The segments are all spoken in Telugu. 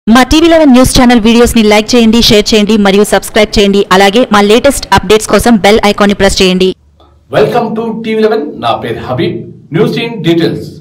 మా TV eleven news channel videos ని లైక్ చేయండి షేర్ చేయండి మరియు సబ్స్క్రైబ్ చేయండి అలాగే మా లేటెస్ట్ అప్డేట్స్ కోసం బెల్ ఐకాన్ ని ప్రెస్ చేయండి వెల్కమ్ టు టీవీ లెవెన్ నా పేరు Habib news in details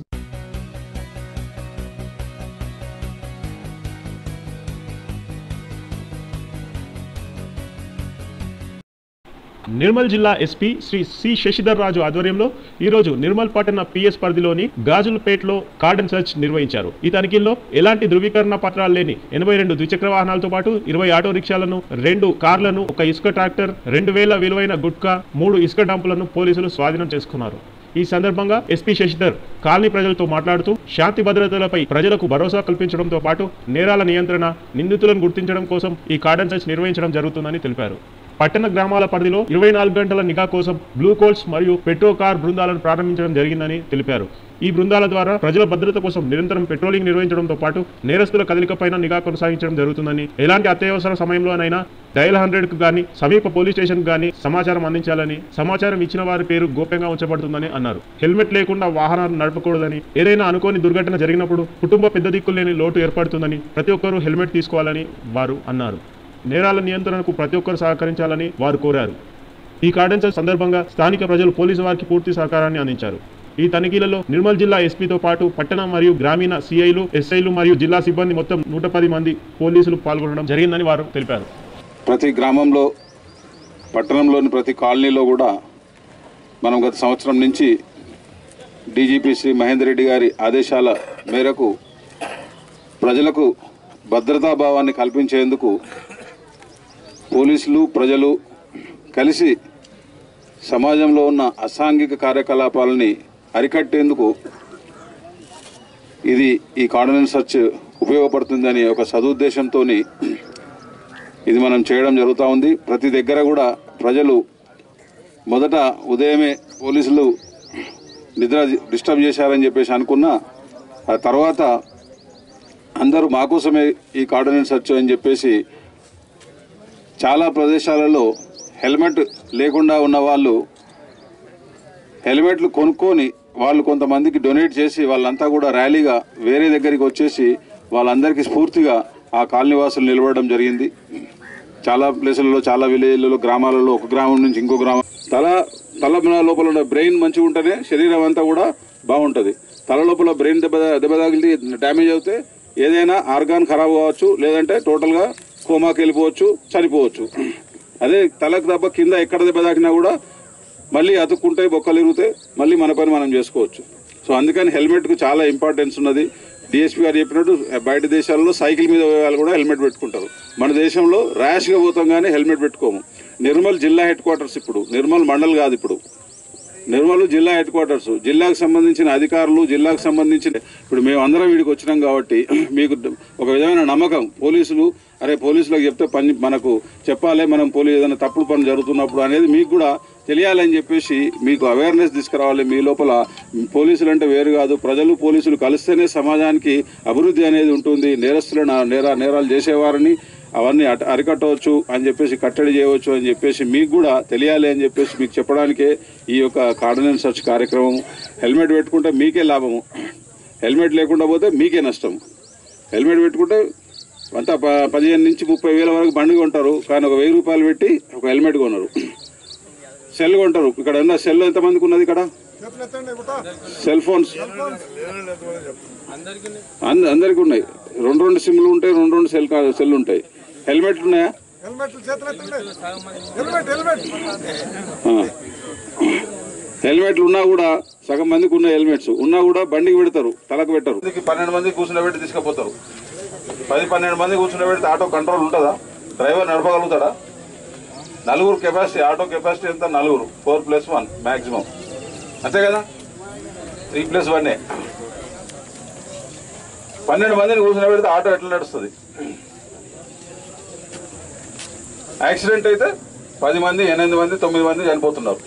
Nirmal జిల్లా ఎస్పీ శ్రీ సి శశిధర్ రాజు ఆధ్వర్యంలో ఈరోజు నిర్మల్ పట్టణ పిఎస్ పరిధిలోని గాజులపేటలో కార్డన్ సెర్చ్ నిర్వహించారు ఈ తనిఖీల్లో ఎలాంటి ధృవీకరణ పత్రాలు లేని ఎనభై రెండు ద్విచక్ర వాహనాలతో పాటు ఇరవై ఆటో రిక్షాలను రెండు కార్లను ఒక ఇసుక ట్రాక్టర్ రెండు వేల విలువైన గుట్కా మూడు ఇసుక డంపులను పోలీసులు స్వాధీనం చేసుకున్నారు ఈ సందర్భంగా ఎస్పీ శశిధర్ కాలనీ ప్రజలతో మాట్లాడుతూ శాంతి భద్రతలపై ప్రజలకు భరోసా కల్పించడంతో పాటు నేరాల నియంత్రణ నిందితులను గుర్తించడం కోసం ఈ కార్డన్ సెర్చ్ నిర్వహించడం జరుగుతుందని తెలిపారు పట్టణ గ్రామాల పరిధిలో ఇరవై నాలుగు గంటల నిఘా కోసం బ్లూ కోల్స్ మరియు పెట్రో కార్ బృందాలను ప్రారంభించడం జరిగిందని తెలిపారు ఈ బృందాల ద్వారా ప్రజల భద్రత కోసం నిరంతరం పెట్రోలింగ్ నిర్వహించడంతో పాటు నేరస్తుల కదలికపైన నిఘా కొనసాగించడం జరుగుతుందని ఎలాంటి అత్యవసర సమయంలోనైనా డయల్ హండ్రెడ్ కు గానీ సమీప పోలీస్ స్టేషన్ గానీ సమాచారం అందించాలని సమాచారం ఇచ్చిన వారి పేరు గోప్యంగా ఉంచబడుతుందని అన్నారు హెల్మెట్ లేకుండా వాహనాలు నడపకూడదని ఏదైనా అనుకోని దుర్ఘటన జరిగినప్పుడు కుటుంబ పెద్ద దిక్కులు లేని లోటు ఏర్పడుతుందని ప్రతి ఒక్కరూ హెల్మెట్ తీసుకోవాలని వారు అన్నారు నేరాల నియంత్రణకు ప్రతి ఒక్కరు సహకరించాలని వారు కోరారు ఈ కార్డెన్స్ సందర్భంగా స్థానిక ప్రజలు పోలీసు వారికి పూర్తి సహకారాన్ని అందించారు ఈ తనిఖీలలో నిర్మల్ జిల్లా ఎస్పీతో పాటు పట్టణ మరియు గ్రామీణ సిఐలు ఎస్ఐలు మరియు జిల్లా సిబ్బంది మొత్తం నూట పది మంది పోలీసులు పాల్గొనడం జరిగిందని వారు తెలిపారు ప్రతి గ్రామంలో పట్టణంలోని ప్రతి కాలనీలో కూడా మనం గత సంవత్సరం నుంచి డీజీపీ శ్రీ మహేందర్ రెడ్డి గారి ఆదేశాల మేరకు ప్రజలకు భద్రతాభావాన్ని కల్పించేందుకు పోలీసులు ప్రజలు కలిసి సమాజంలో ఉన్న అసాంఘిక కార్యకలాపాలని అరికట్టేందుకు ఇది ఈ కార్డినెన్స్ సర్చ్ ఉపయోగపడుతుందని ఒక సదుద్దేశంతో ఇది మనం చేయడం జరుగుతూ ఉంది ప్రతి దగ్గర కూడా ప్రజలు మొదట ఉదయమే పోలీసులు నిద్ర డిస్టర్బ్ చేశారని చెప్పేసి అనుకున్నా ఆ తర్వాత అందరూ మా కోసమే ఈ కార్డినెన్స్ సర్చ్ అని చెప్పేసి చాలా ప్రదేశాలలో హెల్మెట్ లేకుండా ఉన్న వాళ్ళు హెల్మెట్లు కొనుక్కొని వాళ్ళు కొంతమందికి డొనేట్ చేసి వాళ్ళంతా కూడా ర్యాలీగా వేరే దగ్గరికి వచ్చేసి వాళ్ళందరికీ స్ఫూర్తిగా ఆ కాలనీవాసులు నిలబడడం జరిగింది చాలా ప్లేసులలో చాలా విలేజ్లలో గ్రామాలలో ఒక గ్రామం నుంచి ఇంకో గ్రామం తల తల లోపల ఉన్న బ్రెయిన్ మంచిగా ఉంటేనే శరీరం అంతా కూడా బాగుంటుంది తల లోపల బ్రెయిన్ దెబ్బ దెబ్బ తగిలి డ్యామేజ్ అవుతే ఏదైనా ఆర్గాన్ ఖరాబ్ కావచ్చు లేదంటే టోటల్గా కోమాకి వెళ్ళిపోవచ్చు చనిపోవచ్చు అదే తలకు దెబ్బ కింద ఎక్కడ దెబ్బ తాకినా కూడా మళ్ళీ అతుక్కుంటాయి బొక్కలు ఇరుగుతాయి మళ్ళీ మన పని మనం చేసుకోవచ్చు సో అందుకని హెల్మెట్కు చాలా ఇంపార్టెన్స్ ఉన్నది డిఎస్పీ గారు చెప్పినట్టు బయట దేశాల్లో సైకిల్ మీద పోయే వాళ్ళు కూడా హెల్మెట్ పెట్టుకుంటారు మన దేశంలో ర్యాష్గా పోతాం కానీ హెల్మెట్ పెట్టుకోము నిర్మల్ జిల్లా హెడ్ క్వార్టర్స్ ఇప్పుడు నిర్మల్ మండల్ కాదు ఇప్పుడు నిర్మల్ జిల్లా హెడ్ క్వార్టర్స్ జిల్లాకు సంబంధించిన అధికారులు జిల్లాకు సంబంధించిన ఇప్పుడు మేము అందరం వీడికి వచ్చినాం కాబట్టి మీకు ఒక విధమైన నమ్మకం పోలీసులు అరే పోలీసులకు చెప్తే పని మనకు చెప్పాలి మనం పోలీసు ఏదైనా తప్పుడు పని జరుగుతున్నప్పుడు అనేది మీకు కూడా తెలియాలని చెప్పేసి మీకు అవేర్నెస్ తీసుకురావాలి మీ లోపల పోలీసులు అంటే వేరు కాదు ప్రజలు పోలీసులు కలిస్తేనే సమాజానికి అభివృద్ధి అనేది ఉంటుంది నేరస్తులను నేర నేరాలు చేసేవారిని అవన్నీ అట అరికట్టవచ్చు అని చెప్పేసి కట్టడి చేయవచ్చు అని చెప్పేసి మీకు కూడా తెలియాలి అని చెప్పేసి మీకు చెప్పడానికే ఈ యొక్క కార్డినెన్స్ సర్చ్ కార్యక్రమం హెల్మెట్ పెట్టుకుంటే మీకే లాభము హెల్మెట్ లేకుండా పోతే మీకే నష్టం హెల్మెట్ పెట్టుకుంటే అంతా ప పదిహేను నుంచి ముప్పై వేల వరకు బండి కొంటారు కానీ ఒక వెయ్యి రూపాయలు పెట్టి ఒక హెల్మెట్ కొనరు సెల్ కొంటారు ఇక్కడ ఉన్న సెల్ ఎంతమందికి ఉన్నది ఇక్కడ సెల్ ఫోన్స్ అంద- అందరికీ ఉన్నాయి రెండు రెండు సిమ్లు ఉంటాయి రెండు రెండు సెల్ కా- సెల్ ఉంటాయి హెల్మెట్లు ఉన్నాయా హెల్మెట్లు చేతులు ఎత్తండి హెల్మెట్ హెల్మెట్ ఆ. హెల్మెట్లు ఉన్నా కూడా సగం మందికి ఉన్న హెల్మెట్స్ ఉన్నా కూడా బండికి పెడతారు తలకు పెట్టరు పన్నెండు మంది కూర్చుండబెట్టి తీసుకుపోతారు పది పన్నెండు మంది కూర్చుండబెడితే ఆటో కంట్రోల్ ఉంటుందా డ్రైవర్ నడపగలుగుతాడా నలుగురు కెపాసిటీ ఆటో కెపాసిటీ ఎంత నలుగురు ఫోర్ ప్లస్ వన్ మ్యాక్సిమం అంతే కదా త్రీ ప్లస్ వన్నే పన్నెండు మందిని కూర్చుండబెడితే ఆటో ఎట్లా నడుస్తుంది యాక్సిడెంట్ అయితే పది మంది ఎనిమిది మంది తొమ్మిది మంది చనిపోతున్నారు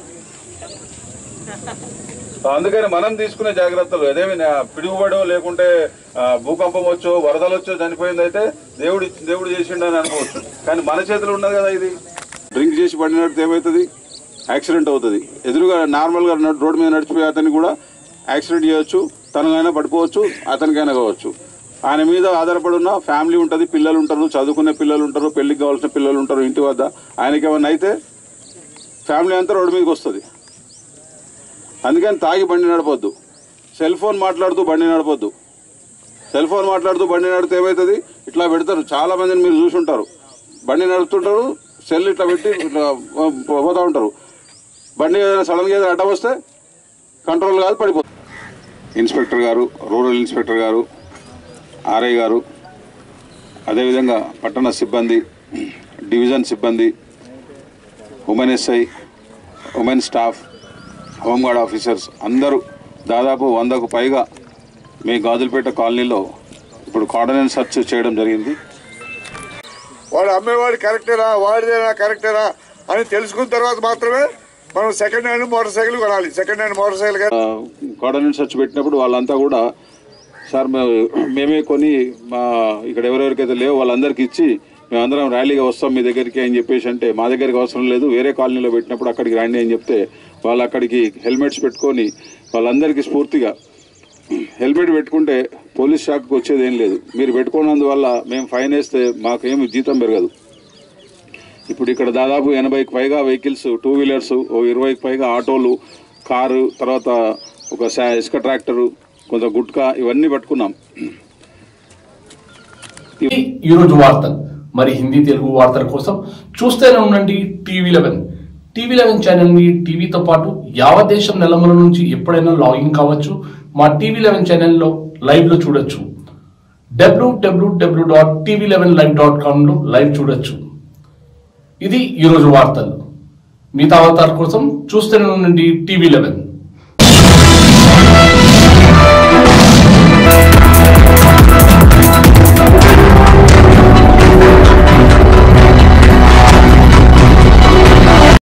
అందుకని మనం తీసుకునే జాగ్రత్తలు అదేమి పిడుగుబడో లేకుంటే ఆ, భూకంపం వచ్చో వరదలు వచ్చో చనిపోయింది అయితే దేవుడు దేవుడు చేసిండు అని అనుకోవచ్చు కానీ మన చేతిలో ఉన్నది కదా ఇది డ్రింక్ చేసి పడినట్టు ఏమవుతుంది యాక్సిడెంట్ అవుతుంది ఎదురుగా నార్మల్గా నడు- రోడ్డు మీద నడిచిపోయే అతన్ని కూడా యాక్సిడెంట్ చేయొచ్చు తనకైనా పడిపోవచ్చు అతనికైనా కావచ్చు ఆయన మీద ఆధారపడి ఉన్న ఫ్యామిలీ ఉంటుంది పిల్లలు ఉంటారు చదువుకునే పిల్లలు ఉంటారు పెళ్లికి కావాల్సిన పిల్లలు ఉంటారు ఇంటి వద్ద ఆయనకి ఏమన్నా అయితే ఫ్యామిలీ అంతా రోడ్డు మీదకి వస్తుంది అందుకని తాగి బండి నడపొద్దు సెల్ ఫోన్ మాట్లాడుతూ బండి నడపొద్దు సెల్ ఫోన్ మాట్లాడుతూ బండి నడిపితే ఏమవుతుంది ఇట్లా పెడతారు చాలా మందిని మీరు చూసి ఉంటారు బండి నడుపుతుంటారు సెల్ ఇట్లా పెట్టి ఇట్లా పోతూ ఉంటారు బండి ఏదైనా సడన్గా ఏదైనా అడ్డం వస్తే కంట్రోల్ కాదు పడిపోతుంది ఇన్స్పెక్టర్ గారు రూరల్ ఇన్స్పెక్టర్ గారు ఆర్ఐ గారు అదేవిధంగా పట్టణ సిబ్బంది డివిజన్ సిబ్బంది women SI women staff home guard officers అందరూ దాదాపు వందకు పైగా మీ గాజులపేట కాలనీలో ఇప్పుడు కార్డనెన్స్ సర్చ్ చేయడం జరిగింది వాడు అమ్మేవాడు కరెక్టేనా వాడిదేనా కరెక్టేనా అని తెలుసుకున్న తర్వాత మాత్రమే మనం సెకండ్ హ్యాండ్ మోటార్ సైకిల్ కొనాలి సెకండ్ హ్యాండ్ మోటార్ సైకిల్ కానీ కార్డనెన్స్ సర్చ్ పెట్టినప్పుడు వాళ్ళంతా కూడా సార్ మే- మేమే కొని మా ఇక్కడ ఎవరెవరికైతే లేవో వాళ్ళందరికీ ఇచ్చి మేమందరం ర్యాలీగా వస్తాం మీ దగ్గరికి అని చెప్పేసి అంటే మా దగ్గరికి అవసరం లేదు వేరే కాలనీలో పెట్టినప్పుడు అక్కడికి రండి అని చెప్తే వాళ్ళు అక్కడికి హెల్మెట్స్ పెట్టుకొని వాళ్ళందరికీ స్ఫూర్తిగా హెల్మెట్ పెట్టుకుంటే పోలీస్ శాఖకు వచ్చేది ఏం లేదు మీరు పెట్టుకున్నందువల్ల మేము ఫైన్ వేస్తే మాకేమి జీతం పెరగదు ఇప్పుడు ఇక్కడ దాదాపు ఎనభైకి పైగా వెహికల్స్ టూ వీలర్స్ ఓ ఇరవైకి పైగా ఆటోలు కారు తర్వాత ఒక సా- ఇసుక ట్రాక్టరు కొంత గుట్కా ఇవన్నీ పట్టుకున్నాం ఇవి ఈరోజు వార్తలు మరి హిందీ తెలుగు వార్తల కోసం చూస్తూనే ఉండండి టీవీ లెవెన్ టీవీ లెవెన్ ఛానల్ని టీవీతో పాటు యావత్ దేశం నెలమల నుంచి ఎప్పుడైనా లాగిన్ కావచ్చు మా టీవీ లెవెన్ ఛానల్లో లైవ్లో చూడొచ్చు డబ్ల్యూడబ్ల్యూడబ్ల్యూ dot TV eleven live dot కామ్లో లైవ్ చూడొచ్చు ఇది ఈరోజు వార్తలు మిగతా వార్తల కోసం చూస్తూనే ఉండండి టీవీ లెవెన్